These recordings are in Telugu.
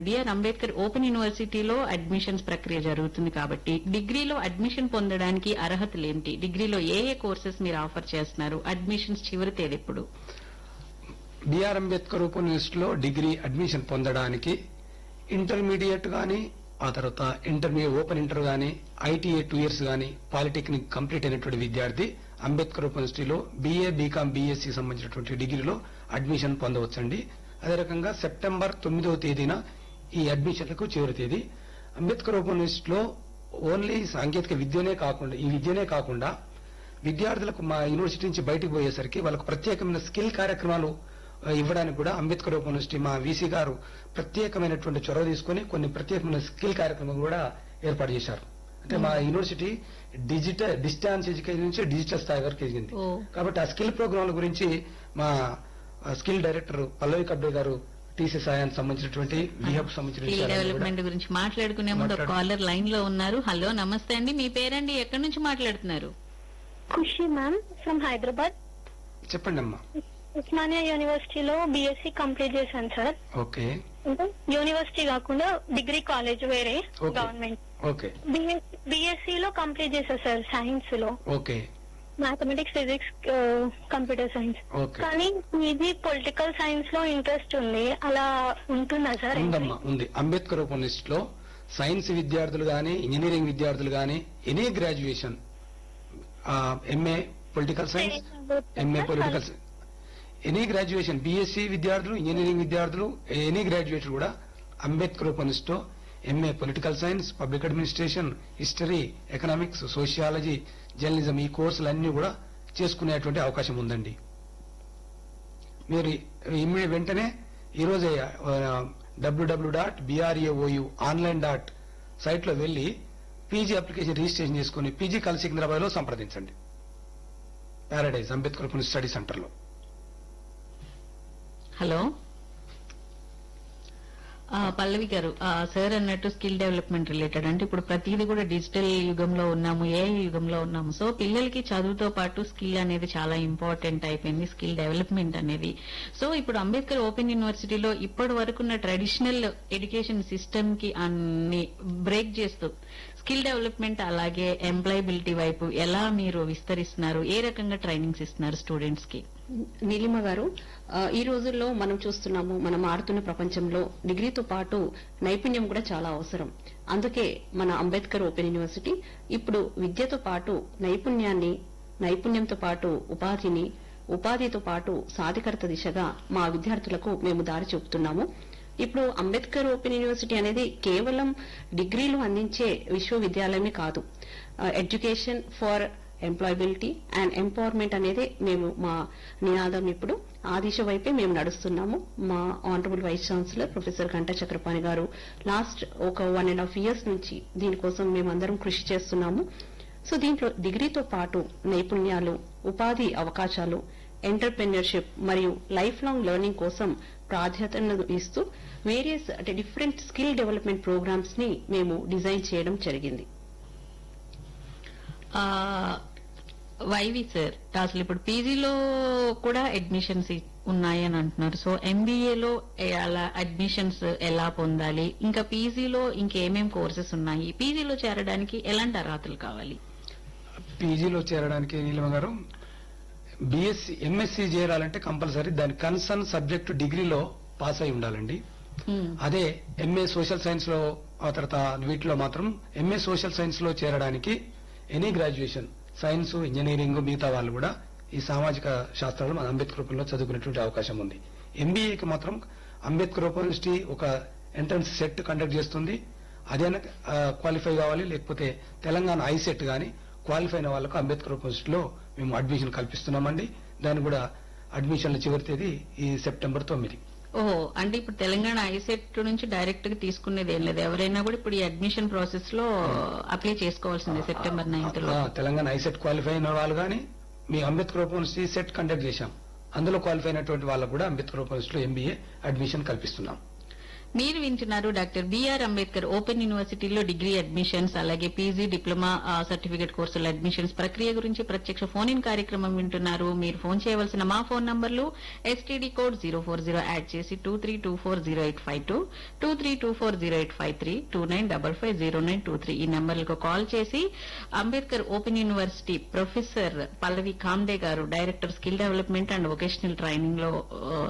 బిఆర్ అంబేద్కర్ ఓపెన్ యూనివర్సిటీలో అడ్మిషన్స్ ప్రక్రియ జరుగుతుంది కాబట్టి డిగ్రీలో అడ్మిషన్ పొందడానికి అర్హతలు ఏంటి డిగ్రీలో ఏ ఏ కోర్సెస్ మీరు ఆఫర్ చేస్తున్నారు అడ్మిషన్స్ చివరి తేదీ ఎప్పుడు బిఆర్ అంబేద్కర్ ఓపెన్ యూనివర్సిటీలో డిగ్రీ అడ్మిషన్ పొందడానికి ఇంటర్మీడియట్ గాని ఆ తర్వాత ఇంటర్మీడియట్ ఓపెన్ ఇంటర్ గాని ఐటీఏ టూ ఇయర్స్ గాని పాలిటెక్నిక్ కంప్లీట్ అయినటువంటి విద్యార్థి అంబేద్కర్ ఓపెన్ యూనివర్సిటీలో బీఏ బీకామ్ బీఎస్సీ సంబంధించినటువంటి డిగ్రీలో అడ్మిషన్ పొందవచ్చండి అదే రకంగా సెప్టెంబర్ తొమ్మిదవ తేదీన ఈ అడ్మిషన్లకు చివరి తేదీ అంబేద్కర్ ఓపెన్ యూనివర్సిటీలో ఓన్లీ సాంకేతిక విద్యనే కాకుండా ఈ విద్యనే కాకుండా విద్యార్థులకు మా యూనివర్సిటీ నుంచి బయటకు పోయేసరికి వాళ్ళకు ప్రత్యేకమైన స్కిల్ కార్యక్రమాలు ఆ, ఇవ్వడానికి కూడా అంబేద్కర్ ఓపెన్ యూనివర్సిటీ మా వీసీ గారు ప్రత్యేకమైనటువంటి చొరవ తీసుకుని కొన్ని ప్రత్యేకమైన స్కిల్ కార్యక్రమాలు కూడా ఏర్పాటు చేశారు అంటే మా యూనివర్సిటీ డిజిటల్ డిస్టాన్స్ ఎడ్యుకేషన్ నుంచి డిజిటల్ స్థాయి వరకు ఎదిగింది ఓ. కాబట్టి ఆ స్కిల్ ప్రోగ్రాంల గురించి మా ఆ, స్కిల్ డైరెక్టర్ పల్లవి కబ్బే గారు టీసీ సాయానికి సంబంధించినటువంటి విహబ్ సంబంధించిన స్కిల్ విషయాలన్నీ కూడా డెవలప్మెంట్ గురించి మాట్లాడుకునే ముందు ఒక మాట్లాడు- కాలర్ లైన్ లో ఉన్నారు హలో నమస్తే అండి మీ పేరండి ఎక్కడి నుంచి మాట్లాడుతున్నారు ఖుషి మ్యామ్ ఫ్రమ్ హైదరాబాద్ చెప్పండి అమ్మా ఉస్మానియా యూనివర్సిటీలో బీఎస్సీ కంప్లీట్ చేశాను సార్ ఓకే అంటే యూనివర్సిటీ కాకుండా డిగ్రీ కాలేజ్ వేరే Okay. గవర్నమెంట్ ఓకే బీఎస్సీ లో కంప్లీట్ చేశాను సార్ సైన్స్ లో okay mathematics physics computer science okay కానీ ఇది పొలిటికల్ సైన్స్ లో ఇంట్రెస్ట్ ఉంది అలా ఉంటుందా సార్ ఉందమ్మా ఉంది అంబేద్కర్ ఓపెన్ లిస్ట్ లో సైన్స్ విద్యార్థులు గాని ఇంజనీరింగ్ విద్యార్థులు గాని any graduation MA political science MA political any graduation BSc విద్యార్థులు ఇంజనీరింగ్ విద్యార్థులు ఎనీ గ్రాడ్యుయేట్ కూడా అంబేద్కర్ ఓపెన్ లిస్ట్ లో MA political science public administration history economics sociology journalism ఈ కోర్సులన్నీ కూడా చేసుకునేటువంటి అవకాశం ఉందండి మీరు ఇమ్మీ వెంటనే ఈ రోజే WW dot BRAOU online dot site లో వెళ్లి పీజీ అప్లికేషన్ రిజిస్ట్రేషన్ చేసుకుని పీజీ కల్ సికింద్రాబాద్ లో సంప్రదించండి పారాడైజ్ అంబేద్కర్ పుణ్య స్టడీ సెంటర్ లో హలో ఆ, పల్లవి గారు ఆ, సార్ అన్నట్టు స్కిల్ డెవలప్మెంట్ రిలేటెడ్ అంటే ఇప్పుడు ప్రతిదీ కూడా డిజిటల్ యుగంలో ఉన్నాము ఏ యుగంలో ఉన్నాము సో పిల్లలకి చదువుతో పాటు స్కిల్ అనేది చాలా ఇంపార్టెంట్ అయిపోయింది స్కిల్ డెవలప్మెంట్ అనేది సో ఇప్పుడు అంబేద్కర్ ఓపెన్ యూనివర్సిటీలో ఇప్పటి వరకున్న ట్రెడిషనల్ ఎడ్యుకేషన్ సిస్టమ్ కి అన్ని బ్రేక్ చేస్తూ స్కిల్ డెవలప్మెంట్ అలాగే ఎంప్లాయబిలిటీ వైపు ఎలా మీరు విస్తరిస్తున్నారు ఏ రకంగా ట్రైనింగ్స్ ఇస్తున్నారు స్టూడెంట్స్ కి నీలిమ గారు ఆ, ఈ రోజుల్లో మనం చూస్తున్నాము మనం మారుతున్న ప్రపంచంలో డిగ్రీతో పాటు నైపుణ్యం కూడా చాలా అవసరం అందుకే మన అంబేద్కర్ ఓపెన్ యూనివర్సిటీ ఇప్పుడు విద్యతో పాటు నైపుణ్యాన్ని నైపుణ్యంతో పాటు ఉపాధిని ఉపాధితో పాటు సాధికారత దిశగా మా విద్యార్థులకు మేము దారి చూపుతున్నాము ఇప్పుడు అంబేద్కర్ ఓపెన్ యూనివర్సిటీ అనేది కేవలం డిగ్రీలు అందించే విశ్వవిద్యాలయమే కాదు education for employability and empowerment అనేది మేము మా నినాదం ఇప్పుడు ఆ దిశ వైపే మేము నడుస్తున్నాము మా honourable vice chancellor professor Ganta Chakrapani గారు లాస్ట్ ఒక వన్ అండ్ హాఫ్ ఇయర్స్ నుంచి దీనికోసం మేమందరం కృషి చేస్తున్నాము సో దీంట్లో డిగ్రీతో పాటు నైపుణ్యాలు ఉపాధి అవకాశాలు ఎంటర్ప్రెన్యూర్షిప్ మరియు లైఫ్ లాంగ్ లెర్నింగ్ కోసం ప్రాధాన్యతను ఇస్తూ వేరియస్ అంటే డిఫరెంట్ స్కిల్ డెవలప్మెంట్ ప్రోగ్రామ్స్ ని మేము డిజైన్ చేయడం జరిగింది ఆ, వైవి సార్ అసలు ఇప్పుడు పీజీలో కూడా అడ్మిషన్స్ ఉన్నాయని అంటున్నారు సో ఎంబీఏలో అలా అడ్మిషన్స్ ఎలా పొందాలి ఇంకా పీజీలో ఇంకేమేం కోర్సెస్ ఉన్నాయి పీజీలో చేరడానికి ఎలాంటి అర్హతలు కావాలి పీజీలో చేరడానికి నీలిమ గారు బీఎస్సీ ఎంఎస్సీ చేరాలంటే కంపల్సరీ దాని కన్సర్న్ సబ్జెక్టు డిగ్రీలో పాస్ అయి ఉండాలండి ఉమ్, అదే ఎంఏ సోషల్ సైన్స్ లో ఆ తర్వాత వీటిలో మాత్రం ఎంఏ సోషల్ సైన్స్ లో చేరడానికి ఎనీ గ్రాడ్యుయేషన్ సైన్స్ ఇంజనీరింగ్ మిగతా వాళ్ళు కూడా ఈ సామాజిక శాస్త్రాలు మన అంబేద్కర్ రూపంలో చదువుకునేటువంటి అవకాశం ఉంది ఎంబీఏకి మాత్రం అంబేద్కర్ యూనివర్సిటీ ఒక ఎంట్రన్స్ సెట్ కండక్ట్ చేస్తుంది అదేనా క్వాలిఫై కావాలి లేకపోతే తెలంగాణ ఐసెట్ గాని క్వాలిఫై అయిన వాళ్ళకు అంబేద్కర్ యూనివర్సిటీలో మేము అడ్మిషన్ కల్పిస్తున్నామండి దాని కూడా అడ్మిషన్ల చివరి తేదీ ఈ సెప్టెంబర్ తొమ్మిది ఓహో అంటే ఇప్పుడు తెలంగాణ ఐసెట్ నుంచి డైరెక్ట్ గా తీసుకునేది ఏం లేదు ఎవరైనా కూడా ఇప్పుడు ఈ అడ్మిషన్ ప్రాసెస్ లో అప్లై చేసుకోవాల్సిందే సెప్టెంబర్ నైన్త్ లో ఆ, తెలంగాణ ఐసెట్ క్వాలిఫై అయిన వాళ్ళు కానీ మీ అంబేద్కర్ యూనివర్సిటీ సెట్ కండక్ట్ చేశాం అందులో క్వాలిఫై అయినటువంటి వాళ్ళకు కూడా అంబేద్కర్ యూనివర్సిటీలో ఎంబీఏ అడ్మిషన్ కల్పిస్తున్నాం మీరు వింటున్నారు డాక్టర్ బిఆర్ అంబేద్కర్ ఓపెన్ యూనివర్సిటీలో డిగ్రీ అడ్మిషన్స్ అలాగే పీజీ డిప్లొమా ఆ, సర్టిఫికేట్ కోర్సుల అడ్మిషన్స్ ప్రక్రియ గురించి ప్రత్యక్ష ఫోన్ ఇన్ కార్యక్రమం వింటున్నారు మీరు ఫోన్ చేయవలసిన మా ఫోన్ నంబర్లు STD code zero four zero add చేసి two three two four zero eight five two two three two four zero eight five three two nine double five zero nine two three ఈ నంబర్లకు కాల్ చేసి Ambedkar open university professor Pallavi Kamde గారు director skill development and vocational training లో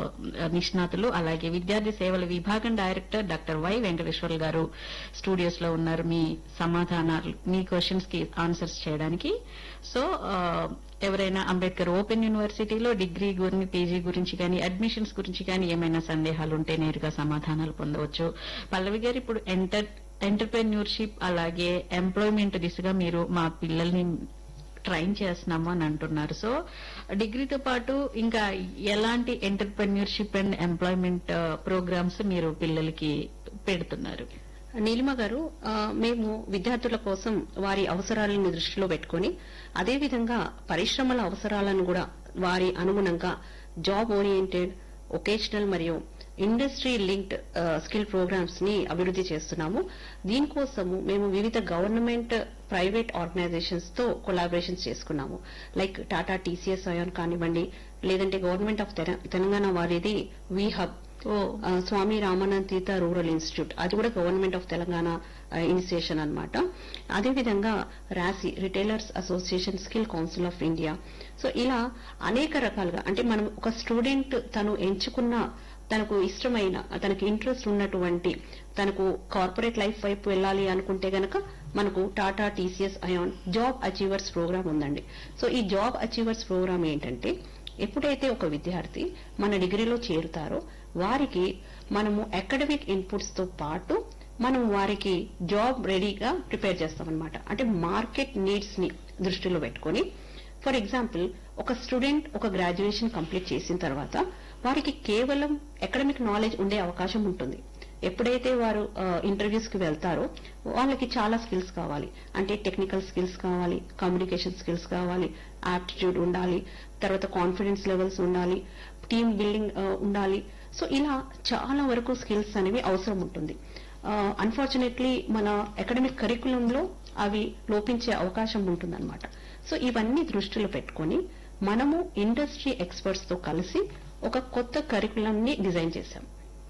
ఆ, నిష్ణాతులు అలాగే విద్యార్థి సేవల విభాగం డైరెక్టర్ డాక్టర్ వై వెంకటేశ్వర్ గారు స్టూడియోస్ లో ఉన్నారు మీ సమాధానాలు మీ క్వశ్చన్స్ కి ఆన్సర్స్ చేయడానికి సో ఆ, ఎవరైనా అంబేద్కర్ ఓపెన్ యూనివర్సిటీలో డిగ్రీ గురించి పీజీ గురించి కానీ అడ్మిషన్స్ గురించి కానీ ఏమైనా సందేహాలు ఉంటే నేరుగా సమాధానాలు పొందవచ్చు పల్లవి గారు ఇప్పుడు ఎంటర్ ఎంటర్ప్రెన్యూర్షిప్ అలాగే ఎంప్లాయ్మెంట్ దిశగా మీరు మా పిల్లల్ని ట్రైన్ చేస్తున్నాము అని అంటున్నారు సో డిగ్రీతో పాటు ఇంకా ఎలాంటి ఎంటర్ప్రెన్యూర్షిప్ అండ్ ఎంప్లాయ్మెంట్ ప్రోగ్రామ్స్ మీరు పిల్లలకి పెడుతున్నారు నీలిమ గారు ఆ, మేము విద్యార్థుల కోసం వారి అవసరాలను దృష్టిలో పెట్టుకుని అదేవిధంగా పరిశ్రమల అవసరాలను కూడా వారి అనుగుణంగా జాబ్ ఓరియంటెడ్ ఒకేషనల్ మరియు ఇండస్ట్రీ లింక్డ్ స్కిల్ ప్రోగ్రామ్స్ ని అభివృద్ధి చేస్తున్నాము దీనికోసము మేము వివిధ గవర్నమెంట్ ప్రైవేట్ ఆర్గనైజేషన్స్ తో కొలాబరేషన్స్ చేసుకున్నాము లైక్ టాటా టీసీఎస్ అయాన్ కానివ్వండి లేదంటే గవర్నమెంట్ ఆఫ్ తెలంగాణ వారిది వి హబ్ ఓ ఆ, స్వామి రామానంద్ తీర్థ రూరల్ ఇన్స్టిట్యూట్ అది కూడా గవర్నమెంట్ ఆఫ్ తెలంగాణ ఇనిషియేషన్ అన్నమాట అదేవిధంగా RASCI retailers association skill council of India so ఇలా అనేక రకాలుగా అంటే మనం ఒక స్టూడెంట్ తను ఎంచుకున్న తనకు ఇష్టమైన తనకి ఇంట్రెస్ట్ ఉన్నటువంటి తనకు కార్పొరేట్ లైఫ్ వైపు వెళ్ళాలి అనుకుంటే గనక మనకు Tata TCS iON job achievers programme ఉందండి సో ఈ జాబ్ అచీవర్స్ ప్రోగ్రామ్ ఏంటంటే ఎప్పుడైతే ఒక విద్యార్థి మన డిగ్రీలో చేరుతారో వారికి మనము అకాడమిక్ ఇన్పుట్స్ తో పాటు మనం వారికి జాబ్ రెడీగా ప్రిపేర్ చేస్తామన్నమాట అంటే మార్కెట్ నీడ్స్ ని దృష్టిలో పెట్టుకొని ఫర్ ఎగ్జాంపుల్ ఒక స్టూడెంట్ ఒక గ్రాడ్యుయేషన్ కంప్లీట్ చేసిన తర్వాత వారికి కేవలం అకాడమిక్ నాలెడ్జ్ ఉండే అవకాశం ఉంటుంది ఎప్పుడైతే వారు ఇంటర్వ్యూస్ కి వెళ్తారో వాళ్ళకి చాలా స్కిల్స్ కావాలి అంటే టెక్నికల్ స్కిల్స్ కావాలి కమ్యూనికేషన్ స్కిల్స్ కావాలి ఆప్టిట్యూడ్ ఉండాలి తర్వాత కాన్ఫిడెన్స్ లెవెల్స్ ఉండాలి టీమ్ బిల్డింగ్ ఉండాలి సో ఇలా చాలా వరకు స్కిల్స్ అనేవి అవసరం ఉంటుంది అన్ఫార్చునేట్లీ మన అకాడమిక్ కరికులంలో అవి లోపించే అవకాశం ఉంటుందన్నమాట సో ఇవన్నీ దృష్టిలో పెట్టుకొని మనము ఇండస్ట్రీ ఎక్స్పర్ట్స్ తో కలిసి ఒక కొత్త కరికులం ని డిజైన్ చేశాం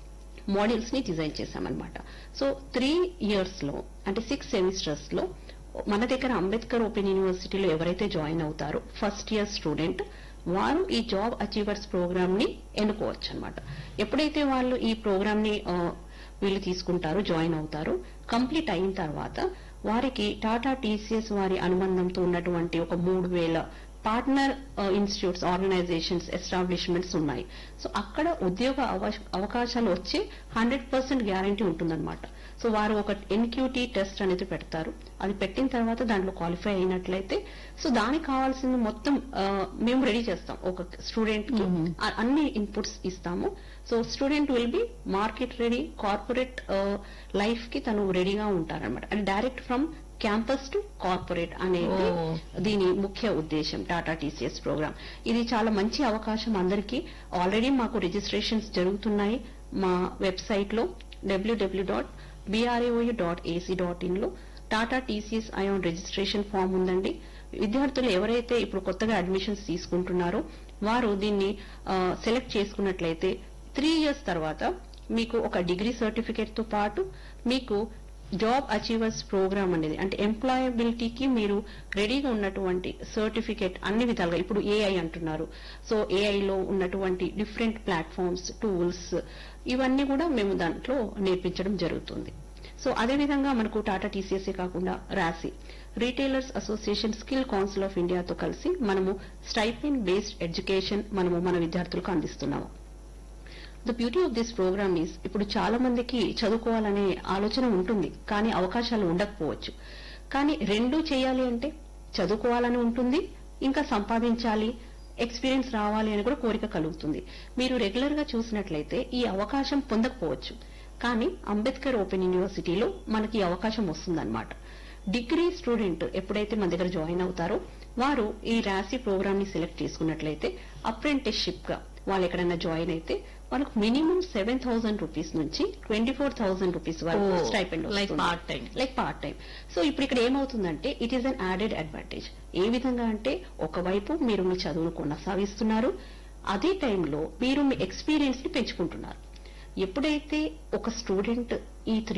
మోడల్స్ ని డిజైన్ చేశామన్నమాట సో త్రీ ఇయర్స్ లో అంటే సిక్స్ సెమిస్టర్స్ లో మన దగ్గర అంబేద్కర్ ఓపెన్ యూనివర్సిటీలో ఎవరైతే జాయిన్ అవుతారో ఫస్ట్ ఇయర్ స్టూడెంట్ వారు ఈ జాబ్ అచీవర్స్ ప్రోగ్రామ్ ని ఎన్నుకోవచ్చు అనమాట ఎప్పుడైతే వాళ్ళు ఈ ప్రోగ్రామ్ ని ఆ, వీళ్ళు తీసుకుంటారో జాయిన్ అవుతారో కంప్లీట్ అయిన తర్వాత వారికి టాటా టీసీఎస్ వారి అనుబంధంతో ఉన్నటువంటి ఒక మూడు వేల పార్ట్నర్ ఇన్స్టిట్యూట్స్ ఆర్గనైజేషన్స్ ఎస్టాబ్లిష్మెంట్స్ ఉన్నాయి సో అక్కడ ఉద్యోగ అవకాశ- అవకాశాలు వచ్చే హండ్రెడ్ పర్సెంట్ గ్యారంటీ ఉంటుందన్నమాట సో వారు ఒక ఎన్క్యూటీ టెస్ట్ అనేది పెడతారు అది పెట్టిన తర్వాత దాంట్లో క్వాలిఫై అయినట్లయితే సో దానికి కావాల్సింది మొత్తం ఆ, మేము రెడీ చేస్తాం ఒక స్టూడెంట్ కి ఆ- అన్ని ఇన్పుట్స్ ఇస్తాము so student will be market ready corporate life కి తను రెడీగా ఉంటారన్నమాట అంటే direct from campus to corporate అనేది ఓ. దీని ముఖ్య ఉద్దేశం టాటా టీసీఎస్ ప్రోగ్రామ్ ఇది చాలా మంచి అవకాశం అందరికీ ఆల్రెడీ మాకు రిజిస్ట్రేషన్స్ జరుగుతున్నాయి మా వెబ్సైట్ లో WW dot BRAOU dot AC dot in లో Tata TCS iON registration form ఉందండి విద్యార్థులు ఎవరైతే ఇప్పుడు కొత్తగా అడ్మిషన్స్ తీసుకుంటున్నారో వారు దీన్ని సెలెక్ట్ చేసుకున్నట్లయితే త్రీ ఇయర్స్ తర్వాత మీకు ఒక డిగ్రీ సర్టిఫికేట్ తో పాటు మీకు జాబ్ అచీవర్స్ ప్రోగ్రామ్ అనేది అంటే ఎంప్లాయబిలిటీకి మీరు రెడీగా ఉన్నటువంటి సర్టిఫికేట్ అన్ని విధాలుగా ఇప్పుడు ఏఐ అంటున్నారు సో ఏఐలో ఉన్నటువంటి డిఫరెంట్ ప్లాట్ఫామ్స్ టూల్స్ ఇవన్నీ కూడా మేము దాంట్లో నేర్పించడం జరుగుతుంది సో అదేవిధంగా మనకు టాటా టీసీఎస్ఏ కాకుండా RASCI retailers association skill council of ఇండియాతో కలిసి మనము స్టైపెండ్ బేస్డ్ ఎడ్యుకేషన్ మనము మన విద్యార్థులకు అందిస్తున్నాము the beauty of this programme is ఇప్పుడు చాలా మందికి చదువుకోవాలనే ఆలోచన ఉంటుంది కానీ అవకాశాలు ఉండకపోవచ్చు కానీ రెండూ చేయాలి అంటే చదువుకోవాలని ఉంటుంది ఇంకా సంపాదించాలి ఎక్స్పీరియన్స్ రావాలి అని కూడా కోరిక కలుగుతుంది మీరు రెగ్యులర్ గా చూసినట్లయితే ఈ అవకాశం పొందకపోవచ్చు కానీ అంబేద్కర్ ఓపెన్ యూనివర్సిటీలో మనకి ఈ అవకాశం వస్తుందన్నమాట డిగ్రీ స్టూడెంట్ ఎప్పుడైతే మన దగ్గర జాయిన్ అవుతారో వారు ఈ రాసి ప్రోగ్రామ్ ని సెలెక్ట్ చేసుకున్నట్లయితే అప్రెంటిస్షిప్ గా వాళ్ళు ఎక్కడైనా జాయిన్ అయితే మనకు మినిమం సెవెన్ థౌసండ్ రూపీస్ నుంచి ట్వంటీ ఫోర్ థౌసండ్ రూపీస్ వరకు Oh, stipend like part time. Like part time so ఇప్పుడు ఇక్కడ ఏమవుతుందంటే it is an added advantage ఏ విధంగా అంటే ఒకవైపు మీరు మీ చదువును కొనసాగిస్తున్నారు అదే టైంలో మీరు మీ ఎక్స్పీరియన్స్ ని పెంచుకుంటున్నారు ఎప్పుడైతే ఒక స్టూడెంట్ ఈ త్రీ